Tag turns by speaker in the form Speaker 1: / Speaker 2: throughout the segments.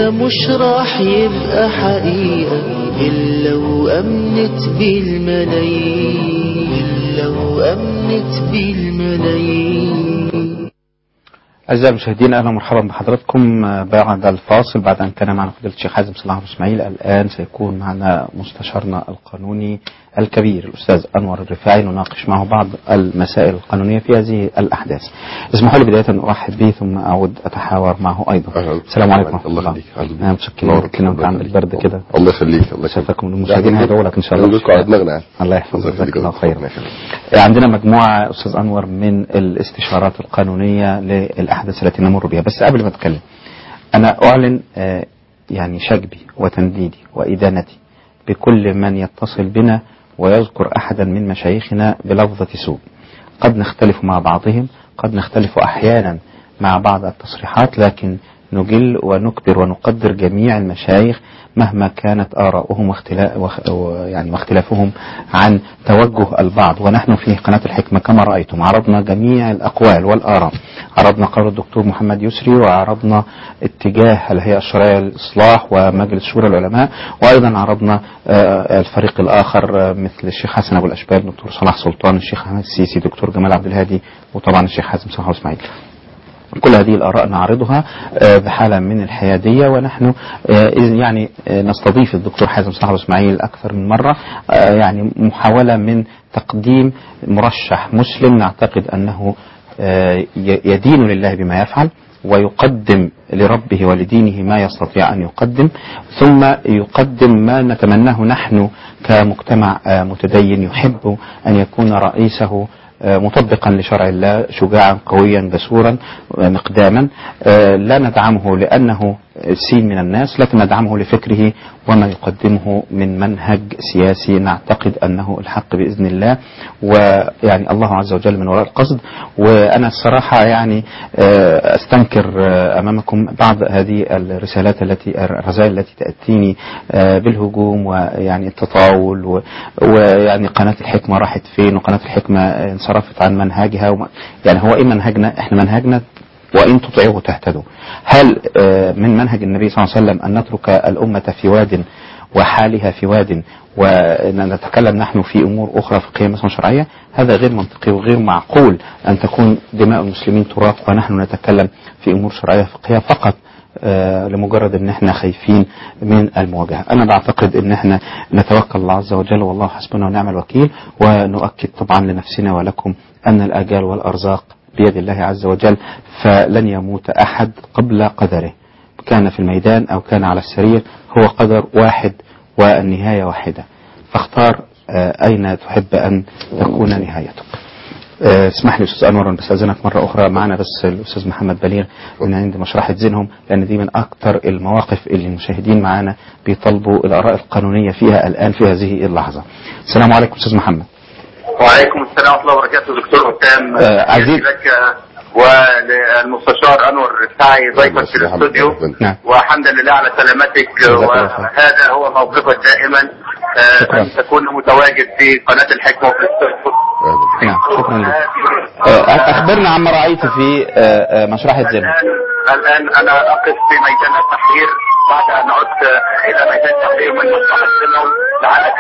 Speaker 1: ده مش راح يبقى حقيقة إلا وأمنت بالملايين إلا وأمنت بالملايين
Speaker 2: أعزائي المشاهدين أهلا ومرحبا بحضراتكم بعد الفاصل بعد أن كان معنا فضيلة الشيخ حازم صلاح أبو إسماعيل الآن سيكون معنا مستشارنا القانوني الكبير الأستاذ أنور الرفاعي نناقش معه بعض المسائل القانونية في هذه الأحداث اسمحوا لي بداية أن أرحب به ثم أعود أتحاور معه أيضا
Speaker 3: أهلا.
Speaker 2: السلام عليكم ورحمة
Speaker 3: الله
Speaker 2: الله
Speaker 3: يخليك. أهلا بك.
Speaker 2: أنا متشكر
Speaker 3: الله
Speaker 2: لك كنا
Speaker 3: يخليك.
Speaker 2: عند البرد كده
Speaker 3: الله يخليك الله يخليك
Speaker 2: شايفكم المشاهدين هيدعوا لك إن شاء الله
Speaker 3: نقولكم على دماغنا يعني.
Speaker 2: الله يحفظك
Speaker 3: الله
Speaker 2: جزاك
Speaker 3: يخليك.
Speaker 2: الله خيرا
Speaker 3: الله يخليك.
Speaker 2: عندنا مجموعة أستاذ أنور من الاستشارات القانونية للأحداث التي نمر بها بس قبل ما أتكلم أنا أعلن آه، يعني شجبي وتنديدي وإدانتي بكل من يتصل بنا ويذكر أحدا من مشايخنا بلفظة سوء قد نختلف مع بعضهم قد نختلف أحيانا مع بعض التصريحات لكن نجل ونكبر ونقدر جميع المشايخ مهما كانت آراؤهم واختلا... وخ... و- يعني واختلافهم عن توجه البعض ونحن في قناة الحكمة كما رأيتم عرضنا جميع الأقوال والآراء عرضنا قول الدكتور محمد يسري وعرضنا اتجاه الهيئة الشرعية للإصلاح ومجلس شورى العلماء وأيضا عرضنا آه، الفريق الآخر آه، مثل الشيخ حسن أبو الأشبال دكتور صلاح سلطان الشيخ أحمد السيسي دكتور جمال عبد الهادي وطبعا الشيخ حازم صلاح وإسماعيل كل هذه الآراء نعرضها آه، بحالة من الحيادية ونحن آه، إذ- يعني آه، نستضيف الدكتور حازم صلاح إسماعيل أكثر من مرة آه، يعني محاولة من تقديم مرشح مسلم نعتقد أنه آه، ي- يدين لله بما يفعل ويقدم لربه ولدينه ما يستطيع أن يقدم ثم يقدم ما نتمناه نحن كمجتمع آه، متدين يحب أن يكون رئيسه آه، مطبقا لشرع الله شجاعا قويا جسورا آه، مقداما آه، لا ندعمه لأنه سين من الناس لكن ندعمه لفكره وما يقدمه من منهج سياسي نعتقد أنه الحق بإذن الله ويعني الله عز وجل من وراء القصد وأنا الصراحة يعني آه، أستنكر آه، أمامكم بعض هذه الرسالات التي الرسائل التي تأتيني آه، بالهجوم ويعني التطاول و- ويعني قناة الحكمة راحت فين وقناة الحكمة آه، انصرفت عن منهجها وما يعني هو إيه منهجنا إحنا منهجنا وإن تطيعوه تهتدوا هل آه، من منهج النبي صلى الله عليه وسلم أن نترك الأمة في واد وحالها في واد ونتكلم نحن في أمور أخرى فقهية مثلا شرعية هذا غير منطقي وغير معقول أن تكون دماء المسلمين تراق ونحن نتكلم في أمور شرعية فقهية فقط آه، لمجرد ان احنا خايفين من المواجهه انا بعتقد ان احنا نتوكل الله عز وجل والله حسبنا ونعم الوكيل ونؤكد طبعا لنفسنا ولكم ان الاجال والارزاق بيد الله عز وجل فلن يموت احد قبل قدره كان في الميدان او كان على السرير هو قدر واحد والنهايه واحده فاختار آه، اين تحب ان تكون نهايتك آه، اسمح لي استاذ انور أن بستاذنك مره اخرى معنا بس الاستاذ محمد بليغ من عند مشرحه زينهم لان دي من اكثر المواقف اللي المشاهدين معنا بيطلبوا الاراء القانونيه فيها الان في هذه اللحظه. السلام عليكم استاذ محمد.
Speaker 4: وعليكم السلام ورحمه الله وبركاته دكتور حسام
Speaker 2: آه، عزيز.
Speaker 4: لك وللمستشار انور الرفاعي ضيفك في الاستوديو
Speaker 2: نعم.
Speaker 4: وحمدا لله على سلامتك
Speaker 2: جزاك الله خير.
Speaker 4: وهذا هو موقفك دائما آه،
Speaker 2: شكرا.
Speaker 4: ان تكون متواجد في قناه الحكمه وفي الاستوديو
Speaker 3: أهلا.
Speaker 2: نعم شكرا لك. آه، اخبرنا عما رايت في آه، آه، مشرحه زينهم.
Speaker 4: الان الان انا اقف في ميدان التحرير بعد ان عدت الى ميدان التحرير من مصلحه سنهم لعلك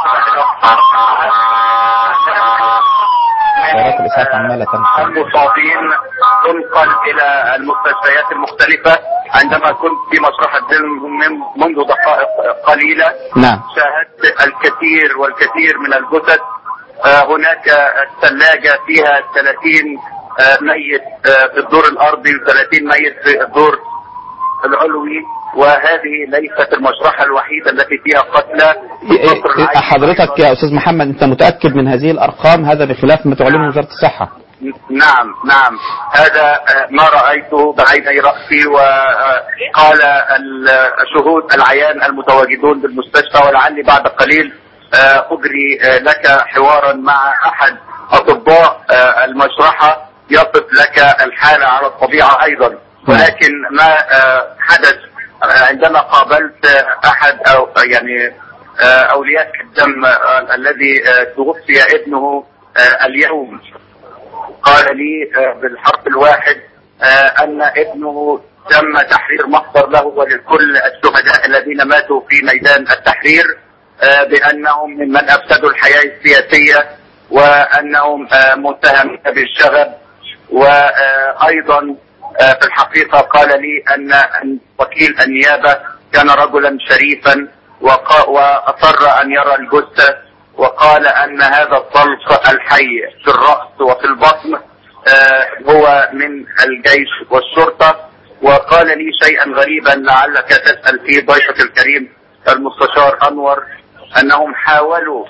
Speaker 2: سيارات الاسعاف عماله تمشي.
Speaker 4: المصابين تنقل الى المستشفيات المختلفه عندما كنت في مشرحة دم من- منذ دقائق قليله
Speaker 2: نعم
Speaker 4: شاهدت الكثير والكثير من الجثث آه، هناك ثلاجة فيها 30 آه، ميت آه، في الدور الأرضي و30 ميت في الدور العلوي وهذه ليست المشرحة الوحيدة التي فيها قتلى
Speaker 2: إيه- إيه- حضرتك يا استاذ محمد انت متاكد من هذه الارقام هذا بخلاف ما تعلنه وزاره الصحه.
Speaker 4: نعم نعم هذا آه، ما رأيته بعيني رأسي وقال الشهود العيان المتواجدون بالمستشفى ولعلي بعد قليل آه، أجري آه، لك حوارا مع أحد أطباء آه، المشرحة يصف لك الحالة على الطبيعة أيضا ولكن ما آه، حدث آه، عندما قابلت آه، أحد أو يعني آه، أولياء الدم آه، الذي آه، توفي ابنه آه، اليوم قال لي آه، بالحرف الواحد آه، ان ابنه تم تحرير محضر له ولكل الشهداء الذين ماتوا في ميدان التحرير آه، بانهم ممن افسدوا الحياه السياسيه وانهم آه، متهمين بالشغب وايضا في الحقيقه قال لي ان أن وكيل النيابه كان رجلا شريفا وقا- واصر ان يرى الجثه وقال ان هذا الطلق الحي في الراس وفي البطن آه، هو من الجيش والشرطه وقال لي شيئا غريبا لعلك تسال فيه ضيفك الكريم المستشار انور انهم حاولوا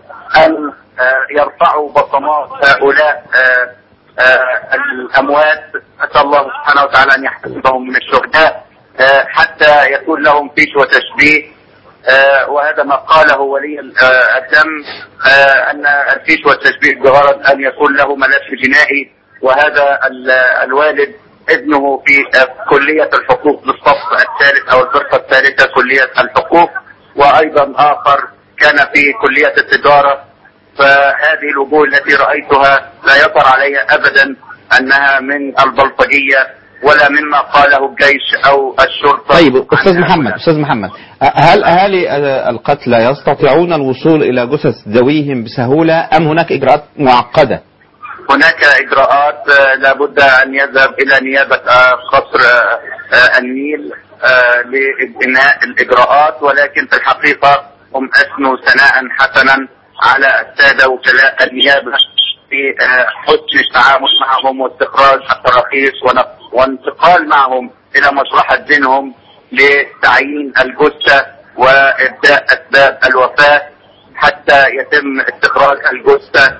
Speaker 4: ان آه، يرفعوا بصمات هؤلاء آه، آه، الاموات اسال الله سبحانه وتعالى ان يحتسبهم من الشهداء آه، حتى يكون لهم فيش وتشبيه آه، وهذا ما قاله ولي ال- آه، الدم آه، ان الفيش والتشبيه بغرض ان يكون له ملف جنائي وهذا ال- الوالد ابنه في آه، كلية الحقوق بالصف الثالث او الفرقة الثالثة كلية الحقوق وايضا اخر كان في كلية التجارة فهذه الوجوه التي رأيتها لا يطر عليها ابدا انها من البلطجية ولا مما قاله الجيش او الشرطة
Speaker 2: طيب
Speaker 4: عن
Speaker 2: استاذ محمد
Speaker 4: هؤلاء.
Speaker 2: استاذ محمد هل اهالي آه، القتلى يستطيعون الوصول الى جثث ذويهم بسهوله ام هناك اجراءات معقده؟
Speaker 4: هناك اجراءات آه، لابد ان يذهب الى نيابه آه، قصر آه، آه، النيل آه، لانهاء الاجراءات ولكن في الحقيقه هم اثنوا ثناء حسنا على الساده وكلاء النيابه في آه، حسن التعامل معهم واستخراج التراخيص ون- وانتقال معهم الى مصلحه دينهم لتعيين الجثه وابداء اسباب الوفاه حتى يتم استخراج الجثه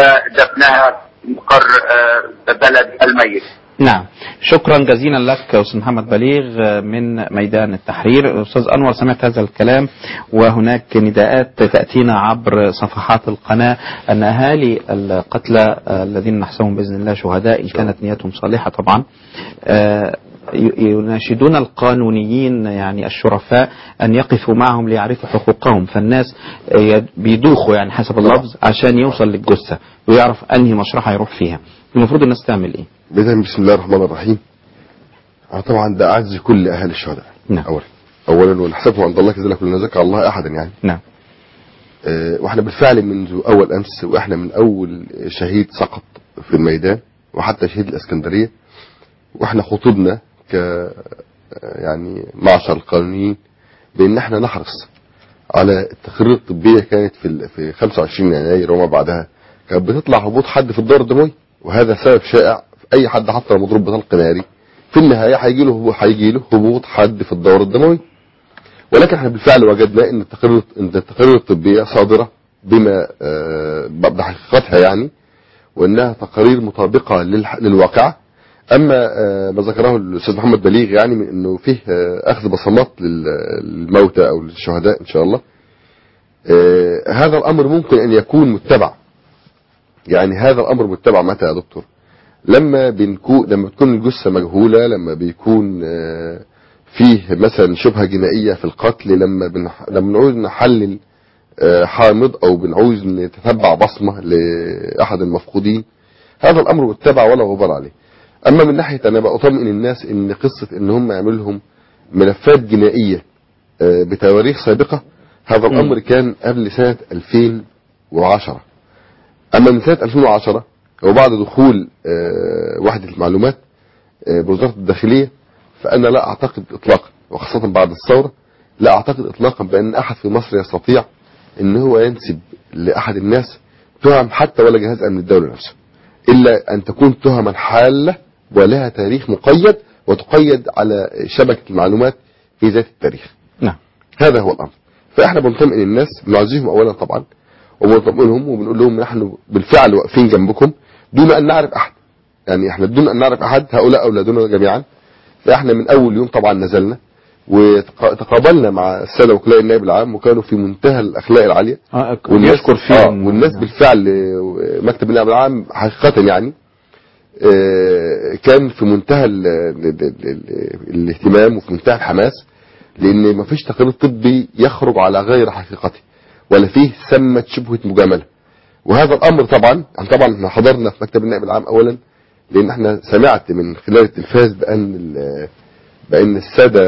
Speaker 4: ودفنها في مقر آه، بلد الميت.
Speaker 2: نعم شكرا جزيلا لك استاذ محمد بليغ آه، من ميدان التحرير استاذ انور سمعت هذا الكلام وهناك نداءات تاتينا عبر صفحات القناه ان اهالي القتلى آه، الذين نحسبهم باذن الله شهداء ان كانت نيتهم صالحه طبعا آه، ي- يناشدون القانونيين يعني الشرفاء ان يقفوا معهم ليعرفوا حقوقهم فالناس آه، يد- بيدوخوا يعني حسب اللفظ عشان يوصل للجثه ويعرف انهي مشرحه يروح فيها المفروض الناس تعمل ايه؟
Speaker 3: بداية بسم الله الرحمن الرحيم آه طبعا ده أعز كل أهل الشهداء
Speaker 2: نعم.
Speaker 3: أولا أولا ونحسبهم عند الله كذلك لا نزكى الله أحدا يعني
Speaker 2: نعم
Speaker 3: آه واحنا بالفعل منذ أول أمس وإحنا من أول شهيد سقط في الميدان وحتى شهيد الإسكندرية وإحنا خطبنا ك آه، يعني معشر القانونيين بأن إحنا نحرص على التقارير الطبية كانت في ال- في 25 يناير وما بعدها كانت بتطلع هبوط حد في الدورة الدموية وهذا سبب شائع اي حد حتى لو مضروب بطلق ناري في النهايه هيجي له هيجي له هبوط حد في الدوره الدمويه ولكن احنا بالفعل وجدنا ان التقارير ان التقارير الطبيه صادره بما آه، بحقيقتها يعني وانها تقارير مطابقه للح- للواقعه اما آه، ما ذكره الاستاذ محمد بليغ يعني من انه فيه آه، اخذ بصمات لل- للموتى او للشهداء ان شاء الله آه، هذا الامر ممكن ان يكون متبع يعني هذا الامر متبع متى يا دكتور لما بنكون لما بتكون الجثه مجهوله لما بيكون آه، فيه مثلا شبهه جنائيه في القتل لما بنح... لما بنعوز نحلل آه، حامض او بنعوز نتتبع بصمه لاحد المفقودين هذا الامر متبع ولا غبار عليه اما من ناحيه انا بقى اطمئن الناس ان قصه ان هم يعملوا لهم ملفات جنائيه آه، بتواريخ سابقه هذا الامر كان قبل سنه 2010 اما من سنه 2010 وبعد دخول آه، وحده المعلومات آه، بوزاره الداخليه فانا لا اعتقد اطلاقا وخاصه بعد الثوره لا اعتقد اطلاقا بان احد في مصر يستطيع ان هو ينسب لاحد الناس تهم حتى ولا جهاز امن الدوله نفسه الا ان تكون تهما حاله ولها تاريخ مقيد وتقيد على شبكه المعلومات في ذات التاريخ
Speaker 2: نعم
Speaker 3: هذا هو الامر فاحنا بنطمئن الناس بنعزيهم اولا طبعا وبنطمئنهم وبنقول لهم نحن بالفعل واقفين جنبكم دون ان نعرف احد يعني احنا دون ان نعرف احد هؤلاء اولادنا جميعا فاحنا من اول يوم طبعا نزلنا وتقابلنا مع الساده وكلاء النائب العام وكانوا في منتهى الاخلاق العاليه
Speaker 2: آه،
Speaker 3: والناس
Speaker 2: يشكر
Speaker 3: آه
Speaker 2: فيهم
Speaker 3: والناس بالفعل آه، مكتب النائب العام حقيقه يعني آه، كان في منتهى ال ال ال ال الاهتمام وفي منتهى الحماس لان ما فيش تقرير طبي يخرج على غير حقيقته ولا فيه ثمة شبهة مجاملة وهذا الامر طبعا احنا طبعا احنا حضرنا في مكتب النائب العام اولا لان احنا سمعت من خلال التلفاز بان ال- بان الساده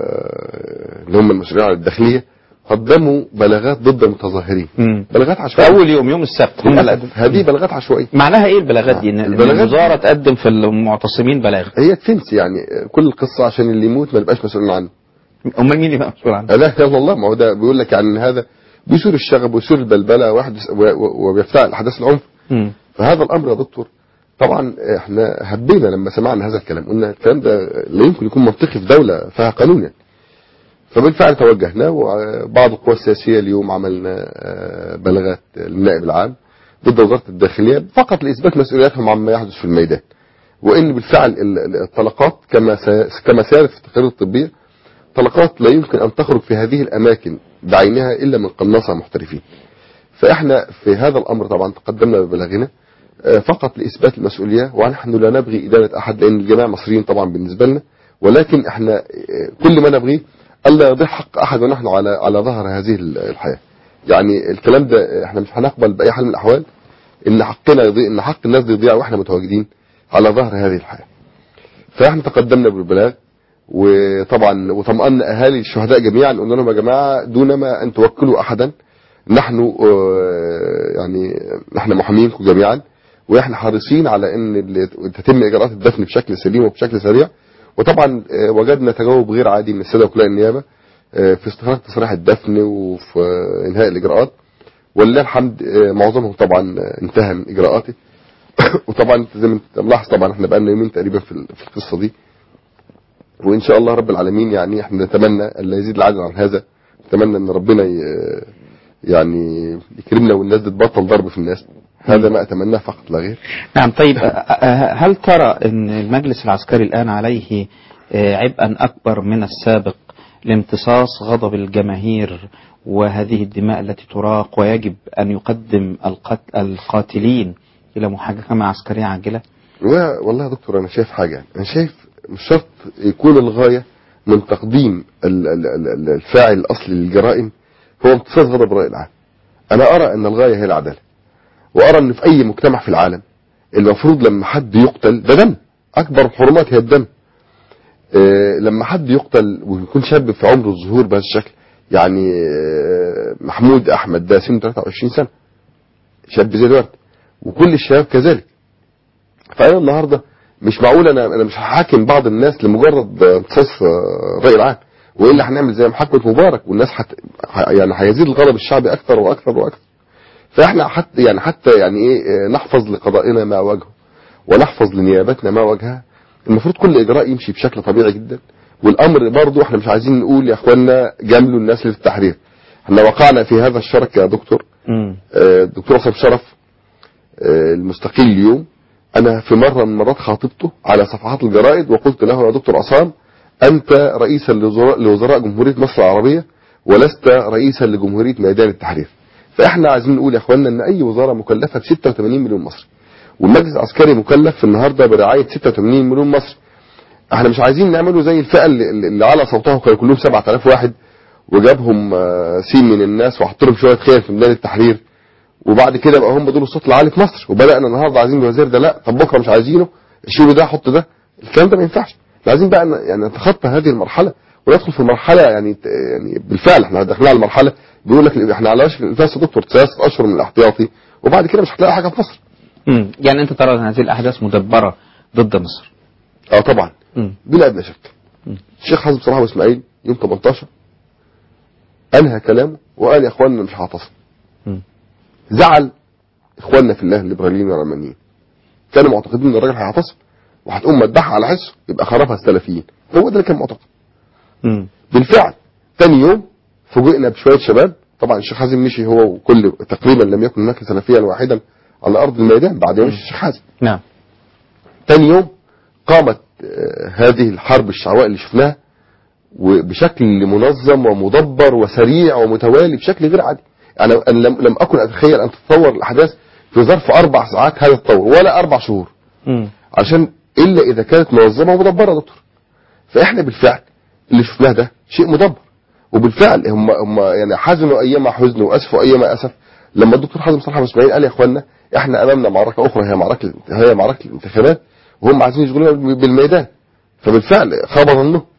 Speaker 3: آه، اللي هم المسؤولين عن الداخليه قدموا بلاغات ضد المتظاهرين
Speaker 2: مم.
Speaker 3: بلاغات
Speaker 2: في
Speaker 3: عشوائيه
Speaker 2: اول يوم يوم السبت هم اللي
Speaker 3: للأسف هذه بلاغات عشوائيه
Speaker 2: معناها ايه البلاغات دي؟ ان إن
Speaker 3: البلاغات-
Speaker 2: الوزاره تقدم في المعتصمين بلاغ
Speaker 3: هي تفنس يعني آه، كل القصه عشان اللي يموت ما نبقاش مسؤولين عنه
Speaker 2: امال مين يبقى مسؤول عنها؟
Speaker 3: لا اله الا الله ما هو ده بيقول لك يعني إن هذا بيثير الشغب ويثير البلبله ويحدث و- و- وبيفتعل احداث العنف
Speaker 2: مم.
Speaker 3: فهذا الامر يا دكتور طبعا احنا هبينا لما سمعنا هذا الكلام قلنا الكلام ده لا يمكن يكون منطقي في دوله فيها قانون يعني فبالفعل توجهنا وبعض القوى السياسيه اليوم عملنا آه، بلاغات للنائب العام ضد وزاره الداخليه فقط لاثبات مسؤولياتهم عما يحدث في الميدان وان بالفعل ال- ال- الطلقات كما س- كما سيرت في التقارير الطبيه طلقات لا يمكن ان تخرج في هذه الاماكن بعينها الا من قناصه محترفين فاحنا في هذا الامر طبعا تقدمنا ببلاغنا آه، فقط لاثبات المسؤوليه ونحن لا نبغي ادانه احد لان الجميع مصريين طبعا بالنسبه لنا ولكن احنا آه، كل ما نبغيه الا يضيع حق احد ونحن على على ظهر هذه ال- الحياه. يعني الكلام ده احنا مش هنقبل باي حال من الاحوال ان حقنا يضيع ان حق الناس دي يضيع واحنا متواجدين على ظهر هذه الحياه. فاحنا تقدمنا بالبلاغ وطبعا وطمأن اهالي الشهداء جميعا قلنا لهم يا جماعه دون ما ان توكلوا احدا نحن آه، يعني نحن محامينكم جميعا واحنا حريصين على ان ال- تتم اجراءات الدفن بشكل سليم وبشكل سريع وطبعا آه، وجدنا تجاوب غير عادي من الساده وكلاء النيابه آه، في استخراج تصريح الدفن وفي آه، انهاء الاجراءات ولله الحمد آه، معظمهم طبعا آه، انتهى من اجراءاته وطبعا أنت زي ما انت ملاحظ طبعا احنا بقالنا يومين تقريبا في ال- في القصه دي وان شاء الله رب العالمين يعني احنا نتمنى ان لا يزيد العدد عن هذا نتمنى ان ربنا ي- يعني يكرمنا والناس دي تبطل ضرب في الناس هذا ما اتمناه فقط لا غير
Speaker 2: نعم طيب أ- أ- هل ترى ان المجلس العسكري الان عليه آه، عبئا اكبر من السابق لامتصاص غضب الجماهير وهذه الدماء التي تراق ويجب ان يقدم القت- القاتلين الى محاكمه عسكريه عاجله؟
Speaker 3: و- والله يا دكتور انا شايف حاجه انا شايف مش شرط يكون الغايه من تقديم ال- ال- ال- ال- الفاعل الاصلي للجرائم هو امتصاص غضب الراي العام انا ارى ان الغايه هي العداله وارى ان في اي مجتمع في العالم المفروض لما حد يقتل ده دم اكبر الحرمات هي الدم آه، لما حد يقتل ويكون شاب في عمر الظهور بهذا الشكل يعني آه، محمود احمد ده سنه 23 سنه شاب زي الورد وكل الشباب كذلك فانا النهارده مش معقول انا انا مش هحاكم بعض الناس لمجرد آه، امتصاص آه، الراي العام والا هنعمل زي محاكمه مبارك والناس حت ح- يعني هيزيد الغضب الشعبي اكثر واكثر واكثر فاحنا حتى يعني حتى يعني ايه آه، نحفظ لقضائنا ما وجهه ونحفظ لنيابتنا ما وجهها المفروض كل اجراء يمشي بشكل طبيعي جدا والامر برضو احنا مش عايزين نقول يا اخوانا جاملوا الناس للتحرير احنا وقعنا في هذا الشرك يا دكتور
Speaker 2: مم.
Speaker 3: آه، الدكتور عصام شرف آه، المستقيل اليوم انا في مره من المرات خاطبته على صفحات الجرائد وقلت له يا دكتور عصام انت رئيسا لوزراء, لوزراء جمهوريه مصر العربيه ولست رئيسا لجمهوريه ميدان التحرير فاحنا عايزين نقول يا اخوانا ان اي وزاره مكلفه ب 86 مليون مصري والمجلس العسكري مكلف النهارده برعايه 86 مليون مصري احنا مش عايزين نعمله زي الفئه اللي, اللي على صوتها كانوا كلهم 7000 واحد وجابهم آه، سين من الناس وحط لهم شويه خير في ميدان التحرير وبعد كده بقى هم دول الصوت العالي في مصر وبدانا النهارده عايزين الوزير ده لا طب بكره مش عايزينه شيلوا ده حط ده الكلام ده ما ينفعش احنا عايزين بقى ن- يعني نتخطى هذه المرحله وندخل في المرحله يعني ت- يعني بالفعل احنا داخلين على المرحله بيقول لك احنا على وشك الانفاس يا دكتور ثلاث اشهر من الاحتياطي وبعد كده مش هتلاقي حاجه في مصر
Speaker 2: مم. يعني انت ترى ان هذه الاحداث مدبره ضد مصر؟
Speaker 3: اه طبعا
Speaker 2: مم.
Speaker 3: بلا ادنى شك الشيخ حازم صلاح ابو اسماعيل يوم 18 انهى كلامه وقال يا اخواننا مش هعتصم
Speaker 2: مم.
Speaker 3: زعل اخواننا في الله الليبراليين والعلمانيين كانوا معتقدين ان الراجل هيعتصم وهتقوم مذبحه على حسه يبقى خربها السلفيين هو ده اللي كان معتقد
Speaker 2: مم.
Speaker 3: بالفعل تاني يوم فوجئنا بشويه شباب طبعا الشيخ حازم مشي هو وكل تقريبا لم يكن هناك سلفيا واحدا على ارض الميدان بعد ما مشي الشيخ حازم
Speaker 2: نعم
Speaker 3: تاني يوم قامت آه، هذه الحرب الشعواء اللي شفناها وبشكل منظم ومدبر وسريع ومتوالي بشكل غير عادي انا أنا لم, لم اكن اتخيل ان تتطور الاحداث في ظرف اربع ساعات هذا التطور ولا اربع شهور
Speaker 2: مم.
Speaker 3: عشان الا اذا كانت منظمه ومدبره يا دكتور فاحنا بالفعل اللي شفناه ده شيء مدبر وبالفعل هم هم يعني حزنوا ايما حزن واسفوا ايما اسف لما الدكتور حازم صلاح أبو اسماعيل قال يا اخوانا احنا امامنا معركه اخرى هي معركه هي معركه الانتخابات وهم عايزين يشغلونا بالميدان فبالفعل خاب ظنه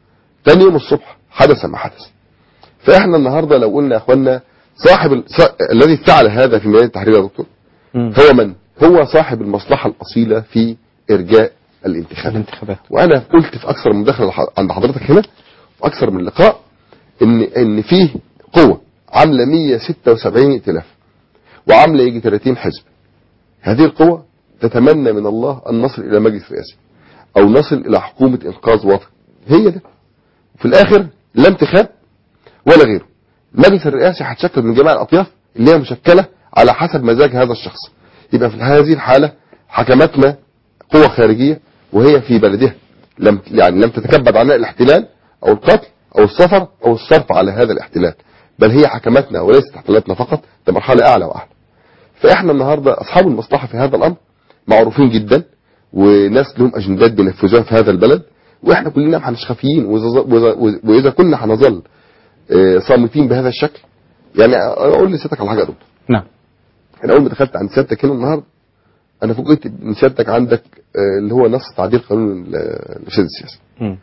Speaker 3: تاني يوم الصبح حدث ما حدث فاحنا النهارده لو قلنا يا اخوانا صاحب ال... صا... الذي فعل هذا في ميدان التحرير يا دكتور
Speaker 2: مم.
Speaker 3: هو من؟ هو صاحب المصلحه الاصيله في ارجاء الانتخابات
Speaker 2: الانتخابات
Speaker 3: وانا قلت في اكثر من مداخله لح- عند حضرتك هنا في اكثر من لقاء ان ان فيه قوه عامله 176 ائتلاف وعامله يجي 30 حزب هذه القوه تتمنى من الله ان نصل الى مجلس رئاسي او نصل الى حكومه انقاذ وطني هي ده في الاخر لا انتخاب ولا غيره المجلس الرئاسي هتشكل من جميع الاطياف اللي هي مشكله على حسب مزاج هذا الشخص يبقى في هذه الحاله حكمتنا قوة خارجية وهي في بلدها لم يعني لم تتكبد عناء الاحتلال او القتل او السفر او الصرف على هذا الاحتلال بل هي حكمتنا وليست احتلالاتنا فقط ده مرحلة اعلى واعلى فاحنا النهاردة اصحاب المصلحة في هذا الامر معروفين جدا وناس لهم اجندات بينفذوها في هذا البلد واحنا كلنا ما احناش خافيين وإذا- وإذا- واذا كنا هنظل آه، صامتين بهذا الشكل يعني اقول لسيادتك على حاجه يا دكتور
Speaker 2: نعم
Speaker 3: انا اول ما دخلت عند سيادتك هنا النهارده انا فوجئت ان سيادتك عندك آه، اللي هو نص تعديل قانون ال- الارشاد السياسي
Speaker 2: مم.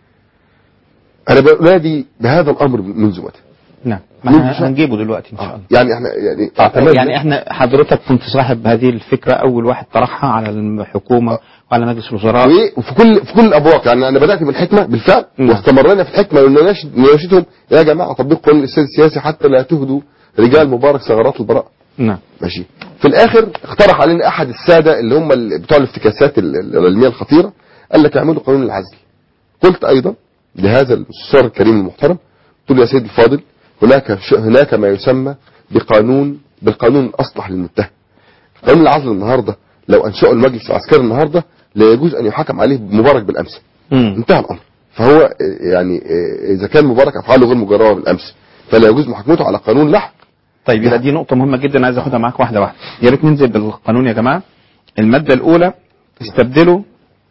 Speaker 3: انا بنادي بهذا الامر منذ متى
Speaker 2: نعم ما
Speaker 3: ممكن
Speaker 2: احنا
Speaker 3: شاء-
Speaker 2: هنجيبه دلوقتي ان شاء الله
Speaker 3: يعني احنا يعني
Speaker 2: آه،
Speaker 3: اعتمدنا-
Speaker 2: يعني احنا حضرتك كنت صاحب هذه الفكره اول واحد طرحها على الحكومه وعلى مجلس الوزراء
Speaker 3: وايه وفي كل في كل الابواق يعني انا بدات بالحكمه بالفعل
Speaker 2: نعم.
Speaker 3: واستمرنا في الحكمه ونناشد- نناشدهم يا جماعه طبقوا قانون الارشاد السياسي حتى لا تهدوا رجال مبارك ثغرات البراءه
Speaker 2: نعم
Speaker 3: ماشي في الاخر اقترح علينا احد الساده اللي هم ال- بتوع الافتكاسات ال- ال- العلميه الخطيره قال لك اعملوا قانون العزل قلت ايضا لهذا المستشار الكريم المحترم قلت له يا سيدي الفاضل هناك ش- هناك ما يسمى بقانون بالقانون الاصلح للمتهم قانون العزل النهارده لو انشأه المجلس العسكري النهارده لا يجوز ان يحكم عليه مبارك بالامس
Speaker 2: مم.
Speaker 3: انتهى الامر فهو آه، يعني آه، اذا كان مبارك افعاله غير مجربه بالامس فلا يجوز محاكمته على قانون لحق
Speaker 2: طيب يبقى دي نقطة مهمة جدا عايز اخدها معاك واحدة واحدة يا ريت ننزل بالقانون يا جماعة المادة الأولى استبدلوا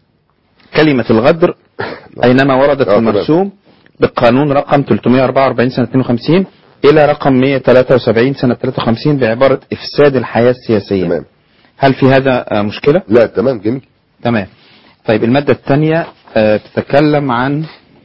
Speaker 2: كلمة الغدر أينما وردت
Speaker 3: آه،
Speaker 2: في
Speaker 3: تمام.
Speaker 2: المرسوم بالقانون رقم 344 سنة 52 إلى رقم 173 سنة 53 بعبارة إفساد الحياة السياسية
Speaker 3: تمام
Speaker 2: هل في هذا آه، مشكلة؟
Speaker 3: لا تمام جميل
Speaker 2: تمام طيب المادة الثانية آه، تتكلم عن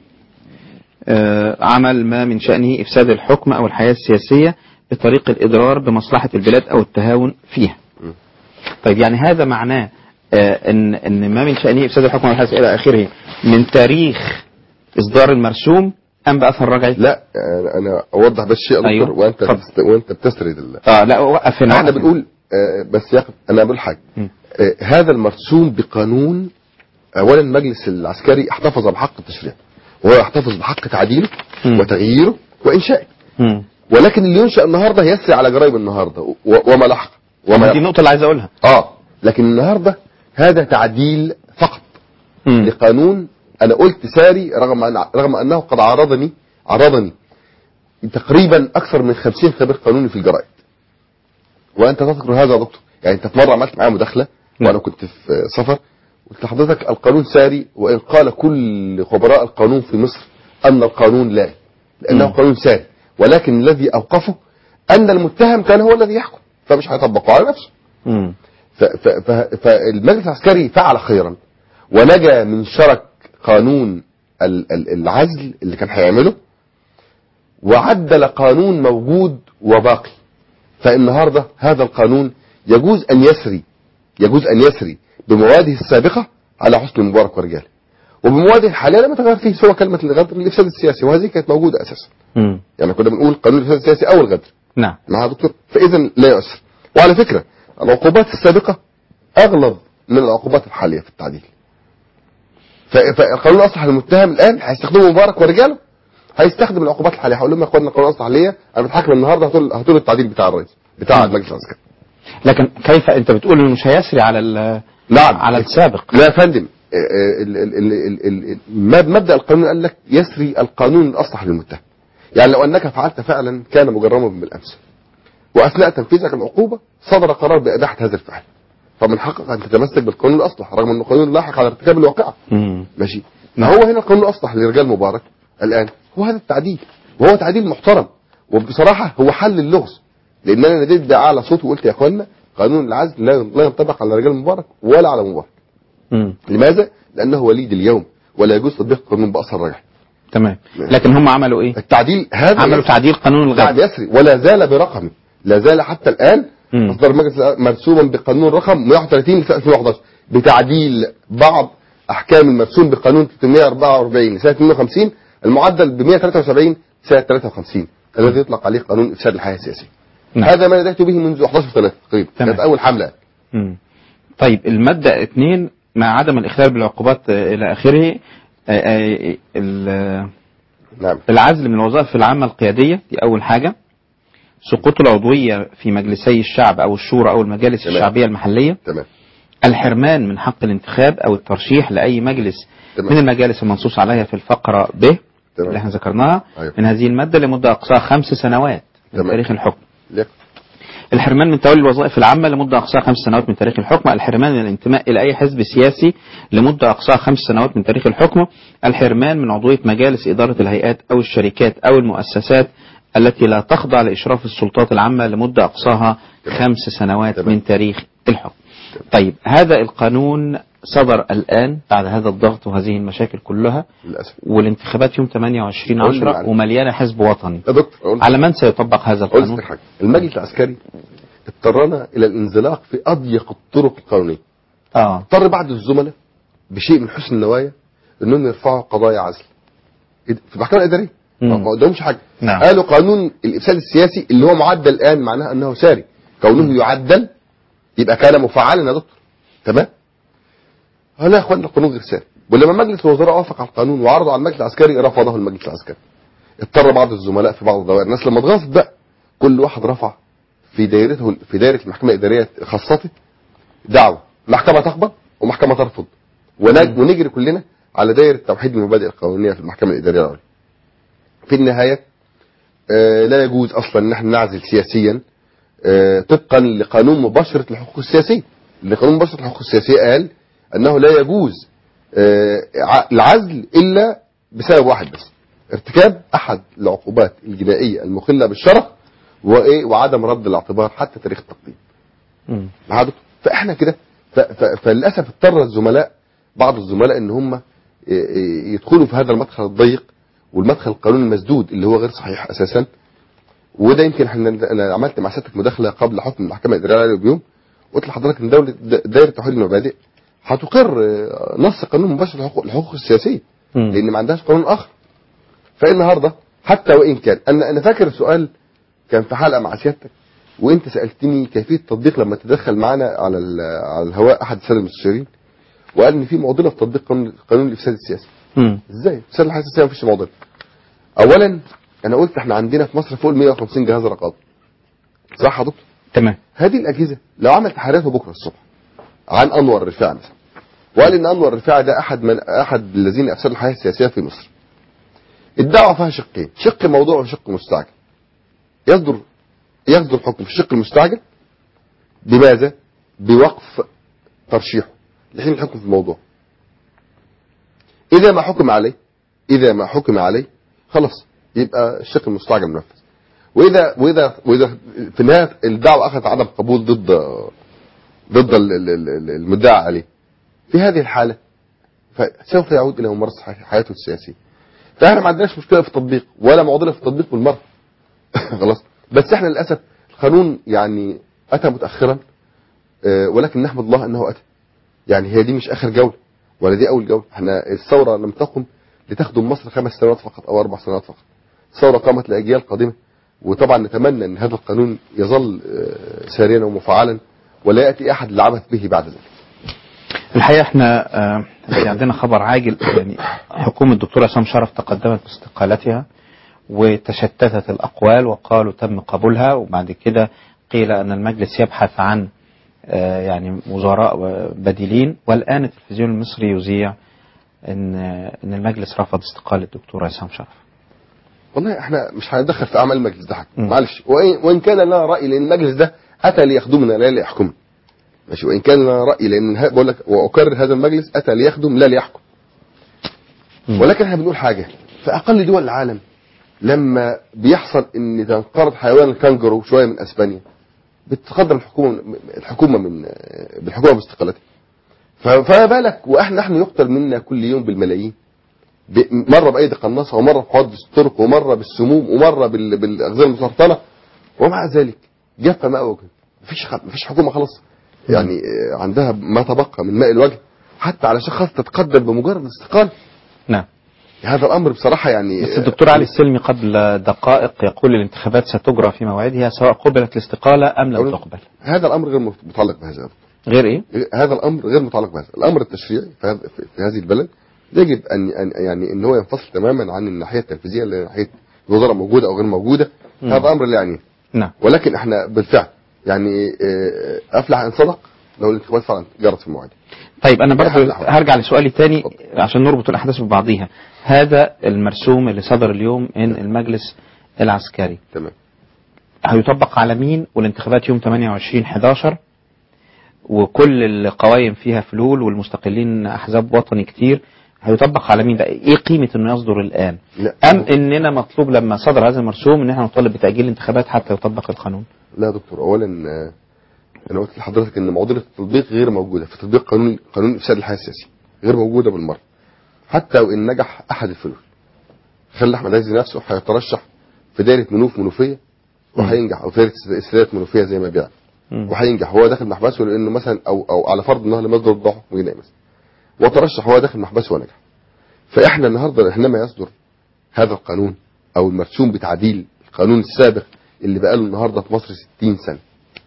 Speaker 2: آه، عمل ما من شأنه إفساد الحكم أو الحياة السياسية بطريق الإضرار بمصلحة البلاد أو التهاون فيها
Speaker 3: م.
Speaker 2: طيب يعني هذا معناه آه، ان ان ما من شأنه إفساد الحكم أو الحياة السياسية إلى آخره من تاريخ إصدار المرسوم أم بأثر رجعي؟
Speaker 3: لا آه، انا اوضح بس شيء يا
Speaker 2: أيوه.
Speaker 3: دكتور وانت
Speaker 2: اتفضل.
Speaker 3: تست... وانت بتسرد ال...
Speaker 2: آه لا وقف هنا
Speaker 3: احنا
Speaker 2: وقف هنا.
Speaker 3: بنقول آه، بس يا أخي، انا بقول حاجه
Speaker 2: م.
Speaker 3: آه، هذا المرسوم بقانون اولا المجلس العسكري احتفظ بحق التشريع وهو يحتفظ بحق تعديله
Speaker 2: م.
Speaker 3: وتغييره وانشائه
Speaker 2: مم.
Speaker 3: ولكن اللي ينشا النهارده يسري على جرائم النهارده و... وما لحق وما
Speaker 2: دي
Speaker 3: يلحق.
Speaker 2: النقطة اللي عايز أقولها
Speaker 3: اه لكن النهارده هذا تعديل فقط
Speaker 2: مم.
Speaker 3: لقانون انا قلت ساري رغم أن رغم انه قد عرضني عرضني تقريبا اكثر من 50 خبير قانوني في الجرائد وانت تذكر هذا يا دكتور يعني انت في مره عملت معايا مداخله
Speaker 2: نعم.
Speaker 3: وانا كنت في سفر قلت لحضرتك القانون ساري وان قال كل خبراء القانون في مصر ان القانون لا لانه
Speaker 2: مم.
Speaker 3: قانون ساري ولكن الذي اوقفه ان المتهم كان هو الذي يحكم فمش هيطبقه على نفسه
Speaker 2: مم.
Speaker 3: ف- ف- ف- فالمجلس العسكري فعل خيرا ونجا من شرك قانون ال- ال- العزل اللي كان هيعمله وعدل قانون موجود وباقي فالنهارده هذا القانون يجوز ان يسري يجوز ان يسري بمواده السابقه على حسن مبارك ورجاله وبمواده الحاليه لم يتغير فيه سوى كلمه الغدر الافساد السياسي وهذه كانت موجوده اساسا
Speaker 2: مم.
Speaker 3: يعني كنا بنقول قانون الافساد السياسي او الغدر
Speaker 2: نعم
Speaker 3: مع دكتور فاذا لا يؤثر وعلى فكره العقوبات السابقه اغلظ من العقوبات الحاليه في التعديل ف- فالقانون الاصلح للمتهم الان هيستخدمه مبارك ورجاله هيستخدم العقوبات الحاليه هقول لهم يا اخوانا القانون الاصلح ليا انا بتحاكم النهارده هتقول هتقول التعديل بتاع الرئيس بتاع المجلس العسكري
Speaker 2: لكن كيف أنت بتقول إنه مش هيسري على ال-
Speaker 3: نعم
Speaker 2: على السابق
Speaker 3: لا يا فندم آه، آه، ال- ال- ال- ال- ال- مب- مبدا القانون قال لك يسري القانون الاصلح للمتهم يعني لو انك فعلت فعلا كان مجرما بالامس واثناء تنفيذك العقوبه صدر قرار باباحه هذا الفعل فمن حقك ان تتمسك بالقانون الاصلح رغم انه قانون لاحق على ارتكاب الواقعه
Speaker 2: مم.
Speaker 3: ماشي ما هو هنا القانون الاصلح لرجال مبارك الان هو هذا التعديل وهو تعديل محترم وبصراحه هو حل اللغز لان انا ناديت باعلى صوت وقلت يا اخوانا قانون العزل لا لا ينطبق على رجال مبارك ولا على مبارك
Speaker 2: مم.
Speaker 3: لماذا؟ لأنه وليد اليوم ولا يجوز تطبيق القانون بأثر رجعي
Speaker 2: تمام لكن هم عملوا ايه
Speaker 3: التعديل هذا
Speaker 2: عملوا
Speaker 3: يسري.
Speaker 2: تعديل قانون
Speaker 3: نعم
Speaker 2: الغاء
Speaker 3: يسري ولا زال برقمه لا زال حتى الان
Speaker 2: مم.
Speaker 3: اصدر المجلس مرسوما بقانون رقم 131 لسنه 2011 بتعديل بعض احكام المرسوم بقانون 344 لسنه 52 المعدل ب 173 سنه 53 الذي يطلق عليه قانون افساد الحياه السياسيه
Speaker 2: نعم.
Speaker 3: هذا ما بدات به منذ 11 سنه تقريبا
Speaker 2: تمام.
Speaker 3: كانت اول حمله
Speaker 2: مم. طيب المادة اثنين مع عدم الإخلال بالعقوبات آه، إلى آخره آه، آه، ال-
Speaker 3: نعم
Speaker 2: العزل من الوظائف العامة القيادية دي أول حاجة سقوط العضوية في مجلسي الشعب أو الشورى أو المجالس
Speaker 3: تمام.
Speaker 2: الشعبية المحلية
Speaker 3: تمام
Speaker 2: الحرمان من حق الانتخاب أو الترشيح لأي مجلس
Speaker 3: تمام.
Speaker 2: من المجالس المنصوص عليها في الفقرة ب
Speaker 3: تمام.
Speaker 2: اللي احنا ذكرناها
Speaker 3: أيوة.
Speaker 2: من هذه المادة لمدة أقصاها خمس سنوات من
Speaker 3: تمام.
Speaker 2: تاريخ الحكم
Speaker 3: ليك.
Speaker 2: الحرمان من تولي الوظائف العامة لمدة أقصاها خمس سنوات من تاريخ الحكم الحرمان من الانتماء إلى أي حزب سياسي لمدة أقصاها خمس سنوات من تاريخ الحكم الحرمان من عضوية مجالس إدارة الهيئات أو الشركات أو المؤسسات التي لا تخضع لإشراف السلطات العامة لمدة أقصاها خمس سنوات
Speaker 3: تمام.
Speaker 2: من تاريخ الحكم طيب هذا القانون صدر الآن بعد هذا الضغط وهذه المشاكل كلها
Speaker 3: للاسف
Speaker 2: والانتخابات يوم 28
Speaker 3: قول لي
Speaker 2: عشرة
Speaker 3: معلش.
Speaker 2: ومليانة حزب وطني
Speaker 3: يا دكتور أقول
Speaker 2: على من سيطبق هذا
Speaker 3: قلت
Speaker 2: القانون
Speaker 3: لك حاجه المجلس العسكري اضطرنا الى الانزلاق في اضيق الطرق القانونيه
Speaker 2: آه
Speaker 3: اضطر بعض الزملاء بشيء من حسن النوايا انهم يرفعوا قضايا عزل في المحكمه الاداريه
Speaker 2: مم.
Speaker 3: ما قدامهمش حاجه
Speaker 2: نعم.
Speaker 3: قالوا قانون الافساد السياسي اللي هو معدل الان معناها انه ساري كونه يعدل يبقى كان مفعلا يا دكتور تمام لا يا اخوانا القانون غير ساري ولما مجلس الوزراء وافق على القانون وعرضه على المجلس العسكري رفضه المجلس العسكري اضطر بعض الزملاء في بعض الدوائر الناس لما اتغاظت بقى كل واحد رفع في دائرته في دائره المحكمه الاداريه خاصته دعوه محكمه تقبل ومحكمه ترفض ونج- ونجري كلنا على دائره توحيد المبادئ القانونيه في المحكمه الاداريه العليا في النهايه آه، لا يجوز اصلا ان احنا نعزل سياسيا آه، طبقا لقانون مباشره الحقوق السياسيه اللي قانون مباشره الحقوق السياسيه قال انه لا يجوز آه، ع- العزل الا بسبب واحد بس ارتكاب احد العقوبات الجنائيه المخله بالشرف وايه وعدم رد الاعتبار حتى تاريخ التقديم
Speaker 2: مم.
Speaker 3: مع دكتور فاحنا كده ف- ف- فللاسف اضطر الزملاء بعض الزملاء ان هم ي- ي- يدخلوا في هذا المدخل الضيق والمدخل القانوني المسدود اللي هو غير صحيح اساسا وده يمكن احنا انا عملت مع سيادتك مداخله قبل حكم المحكمه الاداريه العليا بيوم قلت لحضرتك ان دوله د- دائره توحيد المبادئ هتقر آه، نص قانون مباشر الحقوق, الحقوق السياسيه
Speaker 2: مم.
Speaker 3: لان ما عندهاش قانون اخر فالنهارده حتى وان كان انا انا فاكر سؤال كان في حلقه مع سيادتك وانت سالتني كيفيه تطبيق لما تدخل معانا على ال- على الهواء احد الساده المستشارين وقال ان في معضله في تطبيق قانون قانون الافساد السياسي
Speaker 2: مم.
Speaker 3: ازاي الافساد الحياه السياسيه مفيش معضله اولا انا قلت احنا عندنا في مصر فوق ال 150 جهاز رقابه صح يا دكتور
Speaker 2: تمام
Speaker 3: هذه الاجهزه لو عمل تحرياته بكره الصبح عن انور الرفاعي مثلا وقال ان انور الرفاعي ده احد من احد الذين افسدوا الحياه السياسيه في مصر الدعوه فيها شقين شق موضوع وشق مستعجل يصدر يصدر الحكم في الشق المستعجل بماذا بوقف ترشيحه لحين الحكم في الموضوع اذا ما حكم عليه اذا ما حكم عليه خلاص يبقى الشق المستعجل منفذ واذا واذا واذا في النهايه الدعوه اخذت عدم قبول ضد ضد ال- ال- ال- المدعى عليه في هذه الحاله فسوف يعود الى ممارسه حي- حياته السياسيه فاحنا ما عندناش مشكله في التطبيق ولا معضله في التطبيق بالمره خلاص بس احنا للاسف القانون يعني اتى متاخرا آه، ولكن نحمد الله انه اتى يعني هي دي مش اخر جوله ولا دي اول جوله احنا الثوره لم تقم لتخدم مصر خمس سنوات فقط او اربع سنوات فقط الثوره قامت لاجيال قادمه وطبعا نتمنى ان هذا القانون يظل آه، ساريا ومفعلا ولا ياتي احد للعبث به بعد ذلك
Speaker 2: الحقيقة احنا آه، في عندنا خبر عاجل يعني حكومة الدكتور عصام شرف تقدمت باستقالتها وتشتتت الأقوال وقالوا تم قبولها وبعد كده قيل أن المجلس يبحث عن آه، يعني وزراء بديلين والآن التلفزيون المصري يذيع أن أن المجلس رفض استقالة الدكتور عصام شرف
Speaker 3: والله احنا مش هندخل في اعمال المجلس ده حاجه
Speaker 2: مم.
Speaker 3: معلش وإن, وان كان لنا راي لان المجلس ده اتى ليخدمنا لا ليحكمنا ماشي وان كان لنا راي لان ه- بقول لك واكرر هذا المجلس اتى ليخدم لا ليحكم
Speaker 2: مم.
Speaker 3: ولكن احنا بنقول حاجه في اقل دول العالم لما بيحصل ان تنقرض حيوان الكانجرو شويه من اسبانيا بتتقدم الحكومه الحكومه من بالحكومه باستقالتها ف- فما بالك واحنا نحن يقتل منا كل يوم بالملايين ب- مره بايدي قناصه ومره بحوادث الطرق ومره بالسموم ومره بال- بالاغذيه المسرطنه ومع ذلك جف ماء وجه مفيش خ- مفيش حكومه خلاص يعني آه، عندها ما تبقى من ماء الوجه حتى علشان خاطر تتقدم بمجرد الاستقاله
Speaker 2: نعم
Speaker 3: هذا الامر بصراحه يعني
Speaker 2: بس الدكتور علي السلمي قبل دقائق يقول الانتخابات ستجرى في موعدها سواء قبلت الاستقالة أم لم
Speaker 3: أقول-
Speaker 2: تقبل
Speaker 3: هذا الامر غير متعلق بهذا
Speaker 2: غير إيه؟
Speaker 3: هذا الامر غير متعلق بهذا الامر التشريعي في, هذا في في هذه البلد يجب ان أن- يعني ان هو ينفصل تماما عن الناحيه التنفيذيه اللي هي ناحيه الوزاره موجوده او غير موجوده
Speaker 2: مم.
Speaker 3: هذا امر لا يعنيه
Speaker 2: نعم
Speaker 3: ولكن احنا بالفعل يعني آه، افلح ان صدق لو الانتخابات فعلا جرت في موعدها
Speaker 2: طيب أنا برضه
Speaker 3: أحد الأحوال.
Speaker 2: هرجع لسؤالي تاني عشان نربط الأحداث ببعضيها هذا المرسوم اللي صدر اليوم من المجلس العسكري
Speaker 3: تمام
Speaker 2: هيطبق على مين والانتخابات يوم 28 11 وكل القوائم فيها فلول والمستقلين احزاب وطني كتير هيطبق على مين ده ايه قيمه انه يصدر الان
Speaker 3: لا
Speaker 2: ام اننا مطلوب لما صدر هذا المرسوم ان احنا نطالب بتاجيل الانتخابات حتى يطبق القانون
Speaker 3: لا يا دكتور اولا آه، انا قلت لحضرتك ان معضله التطبيق غير موجوده في تطبيق قانون قانون افساد الحياه السياسيه غير موجوده بالمره حتى وان نجح احد الفلول خلي احمد عز نفسه هيترشح في دايره منوف منوفيه وهينجح او دايره استادات منوفيه زي ما بيعمل
Speaker 2: مم.
Speaker 3: وهينجح هو داخل محبسه لانه مثلا او او على فرض انه لم يصدر الضعف وينام مثلا وترشح هو داخل محبسه ونجح فاحنا النهارده حينما يصدر هذا القانون او المرسوم بتعديل القانون السابق اللي بقاله النهارده في مصر 60 سنه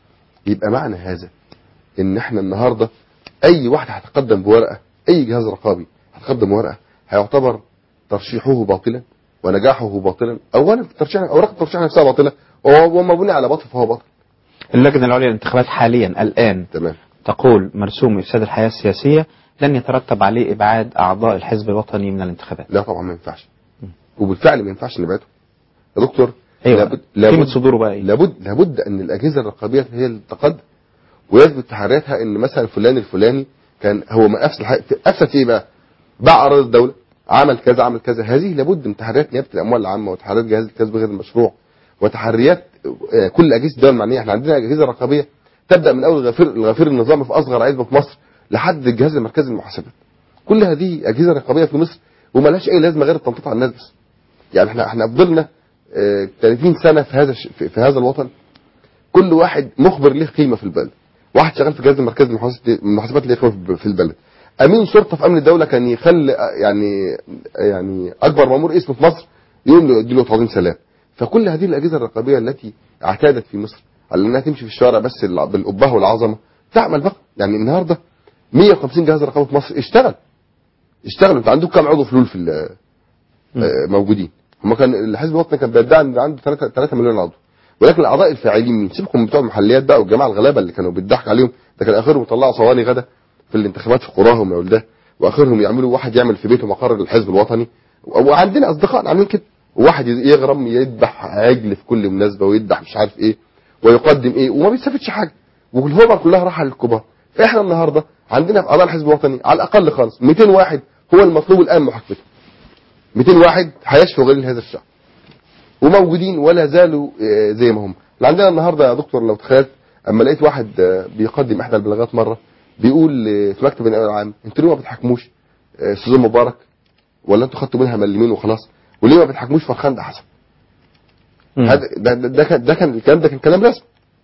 Speaker 3: يبقى معنى هذا ان احنا النهارده اي واحد هيتقدم بورقه اي جهاز رقابي هيتقدم بورقه هيعتبر ترشيحه باطلا ونجاحه باطلا اولا الترشيح اوراق الترشيح نفسها باطله وهو مبني على باطل فهو باطل
Speaker 2: اللجنه العليا للانتخابات حاليا الان
Speaker 3: تمام
Speaker 2: تقول مرسوم افساد الحياه السياسيه لن يترتب عليه ابعاد اعضاء الحزب الوطني من الانتخابات
Speaker 3: لا طبعا ما ينفعش وبالفعل ما ينفعش نبعده يا دكتور
Speaker 2: ايوه
Speaker 3: لابد
Speaker 2: قيمه
Speaker 3: لابد
Speaker 2: صدوره بقى ايه
Speaker 3: لابد لابد ان الاجهزه الرقابيه هي اللي تتقدم ويثبت تحرياتها ان مثلا فلان الفلاني كان هو ما افسد الحقيقة- افسد في ايه بقى؟ باع اراضي الدوله عمل كذا عمل كذا هذه لابد من تحريات نيابه الاموال العامه وتحريات جهاز الكسب غير المشروع وتحريات آه، كل اجهزه الدوله المعنيه احنا عندنا اجهزه رقابيه تبدا من اول الغفير الغفير النظامي في اصغر عزبه في مصر لحد الجهاز المركزي للمحاسبات كل هذه اجهزه رقابيه في مصر وما لهاش اي لازمه غير التنطيط على الناس بس يعني احنا احنا فضلنا آه، 30 سنه في هذا الش- في في هذا الوطن كل واحد مخبر له قيمه في البلد واحد شغال في الجهاز المركزي للمحاسبات المحاسبات له قيمه في البلد امين شرطه في امن الدوله كان يخلي آه، يعني يعني اكبر مامور اسمه في مصر يقوم له يديله تعظيم سلام فكل هذه الاجهزه الرقابيه التي اعتادت في مصر على انها تمشي في الشارع بس الع- بالابهه والعظمه تعمل بقى يعني النهارده 150 جهاز رقابه في مصر اشتغل اشتغلوا انت عندك كام عضو فلول في ال- آه، موجودين هم كان الحزب الوطني كان بيدعي ان عنده 3 3 مليون عضو ولكن الاعضاء الفاعلين مين سيبكم بتوع المحليات بقى والجماعه الغلابه اللي كانوا بيضحك عليهم ده كان اخرهم يطلعوا صواني غدا في الانتخابات في قراهم يا ولده واخرهم يعملوا واحد يعمل في بيته مقر للحزب الوطني وعندنا اصدقاء عاملين كده وواحد يغرم يذبح عجل في كل مناسبه ويذبح مش عارف ايه ويقدم ايه وما بيستفدش حاجه والهوبه كلها راحه للكبار فاحنا النهارده عندنا في اعضاء الحزب الوطني على الاقل خالص 200 واحد هو المطلوب الان محاكمته 200 واحد هيشفوا غليل هذا الشعب وموجودين ولا زالوا آه، زي ما هم اللي عندنا النهارده يا دكتور لو تخيلت اما لقيت واحد آه، بيقدم احدى البلاغات مره بيقول آه، في مكتب النائب العام انتوا ليه ما بتحكموش آه، استاذ مبارك ولا انتوا خدتوا منها ملمين وخلاص وليه ما بتحكموش فرخان ده حسن
Speaker 2: مم.
Speaker 3: هذا ده, ده, ده كان ده كان الكلام ده كان كلام رسمي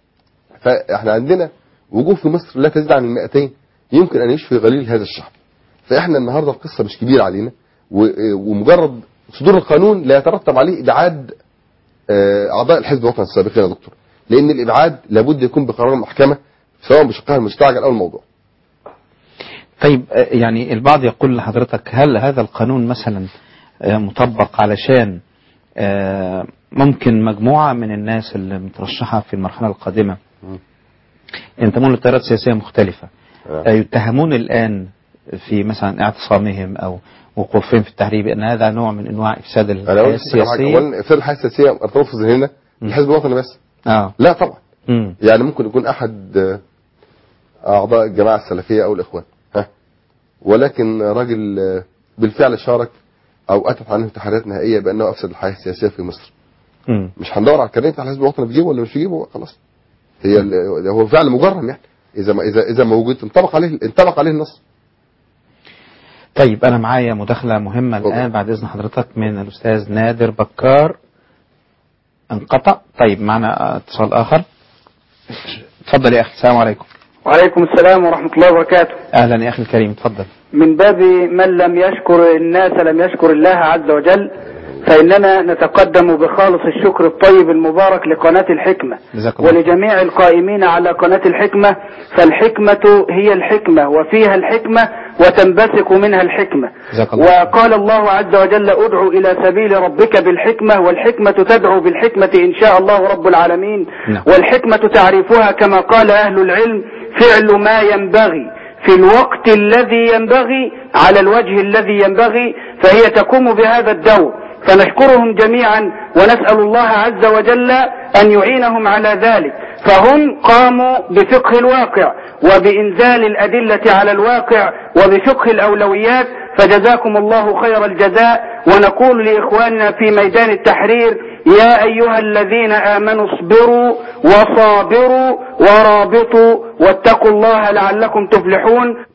Speaker 3: فاحنا عندنا وجوه في مصر لا تزيد عن ال 200 يمكن ان يشفي غليل هذا الشعب فاحنا النهارده القصه مش كبيره علينا و- ومجرد صدور القانون لا يترتب عليه ابعاد آه، اعضاء الحزب الوطني السابقين يا دكتور لان الابعاد لابد يكون بقرار المحكمه سواء بشقها المستعجل او الموضوع
Speaker 2: طيب آه، يعني البعض يقول لحضرتك هل هذا القانون مثلا آه، مطبق علشان آه، ممكن مجموعة من الناس اللي مترشحة في المرحلة القادمة
Speaker 3: مم.
Speaker 2: ينتمون لتيارات سياسية مختلفة
Speaker 3: آه.
Speaker 2: آه، يتهمون الآن في مثلا اعتصامهم أو وقوفهم في التحرير بأن هذا نوع من أنواع إفساد
Speaker 3: انا
Speaker 2: الحياة
Speaker 3: قلت لك حاجه
Speaker 2: السياسية
Speaker 3: اولا افساد الحياه السياسيه ارتبط في ذهننا
Speaker 2: مم.
Speaker 3: الحزب الوطني بس
Speaker 2: آه.
Speaker 3: لا طبعا
Speaker 2: مم.
Speaker 3: يعني ممكن يكون احد آه، اعضاء الجماعه السلفيه او الاخوان ها ولكن راجل آه، بالفعل شارك او اتت عنه تحريات نهائيه بانه افسد الحياه السياسيه في مصر
Speaker 2: مم.
Speaker 3: مش هندور على الكارنيه بتاع الحزب الوطني في جيبه ولا مش في جيبه خلاص هي ال- هو فعل مجرم يعني اذا ما اذا اذا موجود انطبق عليه انطبق عليه النص
Speaker 2: طيب أنا معايا مداخلة مهمة
Speaker 3: اتفضل.
Speaker 2: الآن بعد إذن حضرتك من الأستاذ نادر بكار انقطع طيب معنا اتصال آخر اتفضل يا أخي السلام عليكم
Speaker 5: وعليكم السلام ورحمة الله وبركاته
Speaker 2: أهلا يا أخي الكريم اتفضل
Speaker 5: من باب من لم يشكر الناس لم يشكر الله عز وجل فإننا نتقدم بخالص الشكر الطيب المبارك لقناة الحكمة
Speaker 2: جزاك الله
Speaker 5: ولجميع القائمين على قناة الحكمة فالحكمة هي الحكمة وفيها الحكمة وتنبثق منها الحكمة
Speaker 2: جزاك الله
Speaker 5: وقال الله عز وجل ادعو إلى سبيل ربك بالحكمة والحكمة تدعو بالحكمة إن شاء الله رب العالمين
Speaker 2: نعم.
Speaker 5: والحكمة تعرفها كما قال أهل العلم فعل ما ينبغي في الوقت الذي ينبغي على الوجه الذي ينبغي فهي تقوم بهذا الدور فنشكرهم جميعا ونسأل الله عز وجل أن يعينهم على ذلك فهم قاموا بفقه الواقع وبإنزال الأدلة على الواقع وبفقه الأولويات فجزاكم الله خير الجزاء ونقول لإخواننا في ميدان التحرير يا أيها الذين آمنوا اصبروا وصابروا ورابطوا واتقوا الله لعلكم تفلحون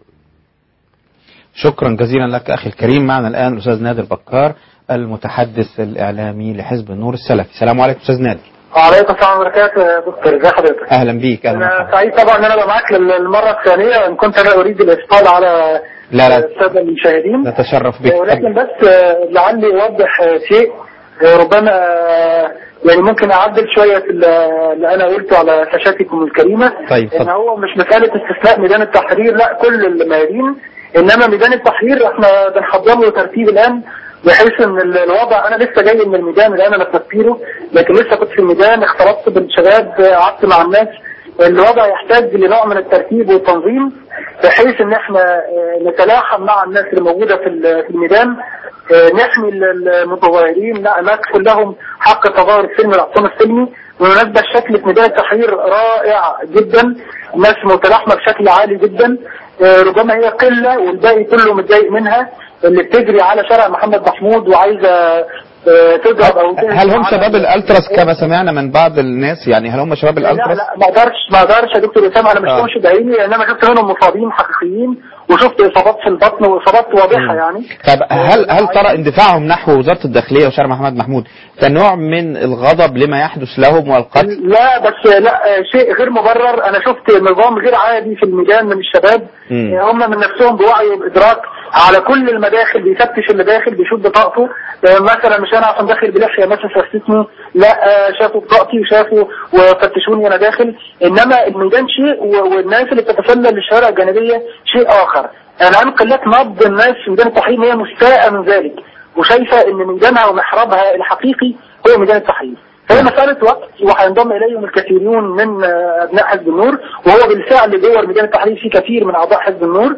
Speaker 2: شكرا جزيلا لك أخي الكريم معنا الآن الأستاذ نادر بكار المتحدث الإعلامي لحزب النور السلفي السلام عليكم أستاذ نادر
Speaker 6: وعليكم السلام وبركاته يا دكتور ازي حضرتك؟
Speaker 2: أهلا بيك أهلا
Speaker 6: انا
Speaker 2: وسهلا.
Speaker 6: سعيد طبعا ان انا ابقى معاك للمره الثانيه وان كنت انا اريد الاطفال على
Speaker 2: لا لا
Speaker 6: الساده المشاهدين
Speaker 2: نتشرف بك
Speaker 6: ولكن بس آه، لعلي اوضح آه، شيء آه، ربما آه، يعني ممكن اعدل شويه في ال- اللي انا قلته على شاشاتكم الكريمه
Speaker 2: طيب،
Speaker 6: ان
Speaker 2: اتفضل.
Speaker 6: هو مش مساله استثناء ميدان التحرير لا كل الميادين انما ميدان التحرير احنا بنحضر له ترتيب الان بحيث ان ال- الوضع انا لسه جاي من الميدان الان انا في تفكيره لكن لسه كنت في الميدان اختلطت بالشباب آه، قعدت مع الناس الوضع يحتاج لنوع من الترتيب والتنظيم بحيث ان احنا آه، نتلاحم مع الناس اللي موجوده في ال- في الميدان آه، نحمي ال- المتظاهرين لا نكفل لهم حق التظاهر السلمي والاعتصام السلمي بالمناسبه الشكل في ميدان التحرير رائع جدا الناس متلاحمه بشكل عالي جدا آه، ربما هي قله والباقي كله متضايق منها اللي بتجري على شارع محمد محمود وعايزه آه، تضرب او
Speaker 2: هل هم
Speaker 6: على-
Speaker 2: شباب الالتراس كما سمعنا من بعض الناس يعني هل هم شباب
Speaker 6: لا
Speaker 2: الالتراس
Speaker 6: لا ما اقدرش ما اقدرش يا دكتور اسامه انا مش
Speaker 2: آه.
Speaker 6: مش بعيني انما شفت منهم مصابين حقيقيين وشفت اصابات في البطن واصابات واضحه يعني
Speaker 2: طب هل هل ترى اندفاعهم نحو وزاره الداخليه وشارع محمد محمود كنوع من الغضب لما يحدث لهم والقتل؟
Speaker 6: لا بس لا شيء غير مبرر انا شفت نظام غير عادي في الميدان من الشباب
Speaker 2: مم.
Speaker 6: هم من نفسهم بوعي وبادراك على كل المداخل بيفتش اللي داخل بيشوف بطاقته مثلا مش انا عشان داخل بلحيه مثلا فستني لا آه، شافوا بطاقتي وشافوا وفتشوني وانا داخل انما الميدان شيء و- والناس اللي بتتسلل للشوارع الجانبيه شيء اخر انا انقل لك نبض الناس في ميدان التحرير هي مستاءه من ذلك وشايفه ان ميدانها ومحرابها الحقيقي هو ميدان التحرير فهي مسألة وقت وهينضم إليهم الكثيرون من آه، أبناء حزب النور وهو بالفعل جوه ميدان التحرير في كثير من أعضاء حزب النور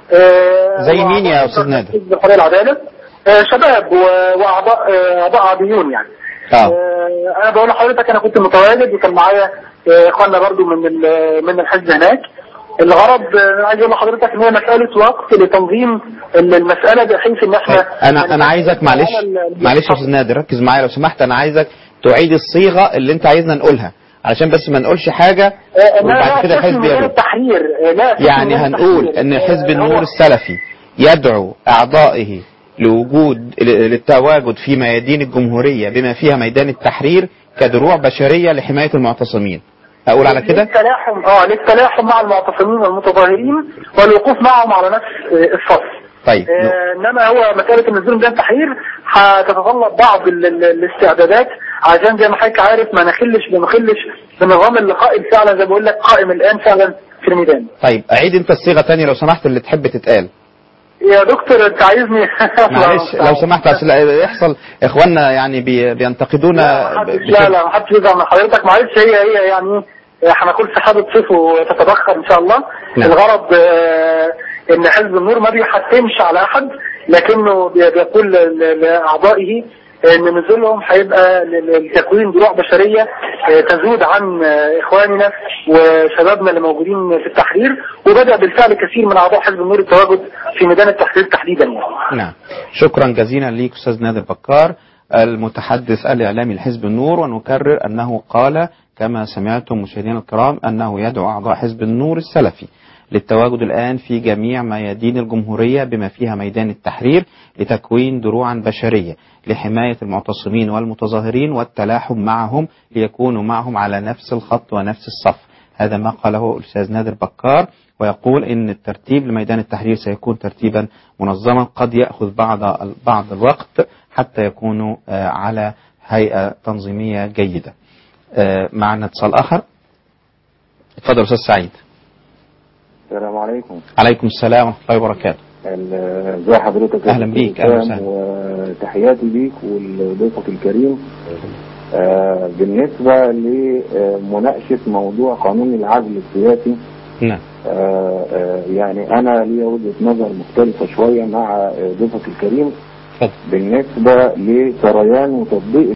Speaker 6: آه،
Speaker 2: زي مين يا
Speaker 6: وأعضاء
Speaker 2: أستاذ نادر؟
Speaker 6: حزب الحرية والعدالة آه، شباب و- وأعضاء آه، أعضاء عاديون يعني
Speaker 2: اه
Speaker 6: آه، أنا بقول لحضرتك أنا كنت متواجد وكان معايا آه، إخواننا برضو من ال- من الحزب هناك الغرض آه، أنا عايز أقول لحضرتك إن هي مسألة وقت لتنظيم المسألة بحيث إن إحنا
Speaker 2: طيب، انا انا عايزك معلش معلش يا استاذ نادر ركز معايا لو سمحت انا عايزك تعيد الصيغه اللي انت عايزنا نقولها علشان بس ما نقولش حاجه
Speaker 6: آه، إنها
Speaker 2: وبعد
Speaker 6: لا
Speaker 2: كده
Speaker 6: أساس
Speaker 2: الحزب
Speaker 6: ميدان
Speaker 2: يرد
Speaker 6: التحرير آه، لا أساس
Speaker 2: يعني
Speaker 6: ميدان
Speaker 2: هنقول
Speaker 6: التحرير.
Speaker 2: ان حزب
Speaker 6: آه،
Speaker 2: النور
Speaker 6: هو-
Speaker 2: السلفي يدعو اعضائه لوجود للتواجد في ميادين الجمهوريه بما فيها ميدان التحرير كدروع بشريه لحمايه المعتصمين اقول على كده
Speaker 6: للتلاحم اه للتلاحم مع المعتصمين والمتظاهرين والوقوف معهم على نفس آه، الصف
Speaker 2: طيب
Speaker 6: آه، انما هو مساله النزول ميدان التحرير هتتطلب بعض ال- ال- الاستعدادات عشان زي ما حضرتك عارف ما نخلش ما نخلش بنظام اللي قائم فعلا زي ما بقول لك قائم الان فعلا في الميدان
Speaker 2: طيب اعيد انت الصيغه تاني لو سمحت اللي تحب تتقال
Speaker 6: يا دكتور انت عايزني
Speaker 2: معلش لو سمحت عشان يحصل اخواننا يعني بي بينتقدونا
Speaker 6: لا
Speaker 2: ب-
Speaker 6: محدش- لا لا ما حدش يزعل من حضرتك معلش هي هي يعني آه، هنقول سحابة صيف وتتبخر ان شاء الله
Speaker 2: نعم.
Speaker 6: الغرض آه، ان حزب النور ما بيحتمش على احد لكنه بي- بيقول ل- لاعضائه ان نزولهم هيبقى ل- لتكوين دروع بشريه آه، تزود عن آه، اخواننا وشبابنا اللي موجودين في التحرير وبدا بالفعل كثير من اعضاء حزب النور التواجد في ميدان التحرير تحديدا يعني.
Speaker 2: نعم شكرا جزيلا ليك استاذ نادر بكار المتحدث الاعلامي لحزب النور ونكرر انه قال كما سمعتم مشاهدينا الكرام انه يدعو اعضاء حزب النور السلفي للتواجد الآن في جميع ميادين الجمهورية بما فيها ميدان التحرير لتكوين دروعا بشرية لحماية المعتصمين والمتظاهرين والتلاحم معهم ليكونوا معهم على نفس الخط ونفس الصف هذا ما قاله الأستاذ نادر بكار ويقول إن الترتيب لميدان التحرير سيكون ترتيبا منظما قد يأخذ بعض بعض الوقت حتى يكونوا آه، على هيئة تنظيمية جيدة آه، معنا اتصال آخر اتفضل أستاذ سعيد
Speaker 7: السلام عليكم
Speaker 2: عليكم السلام ورحمة الله وبركاته
Speaker 7: ال- ازي حضرتك يا
Speaker 2: أهلا
Speaker 7: دكتور
Speaker 2: بيك، أهلا
Speaker 7: وسام،
Speaker 2: وسهلا.
Speaker 7: وتحياتي ليك ولضيفك الكريم آه، بالنسبة لمناقشة موضوع قانون العزل السياسي
Speaker 2: نعم
Speaker 7: آه، آه، يعني أنا ليا وجهة نظر مختلفة شوية مع آه، ضيفك الكريم
Speaker 2: اتفضل
Speaker 7: بالنسبة لسريان وتطبيق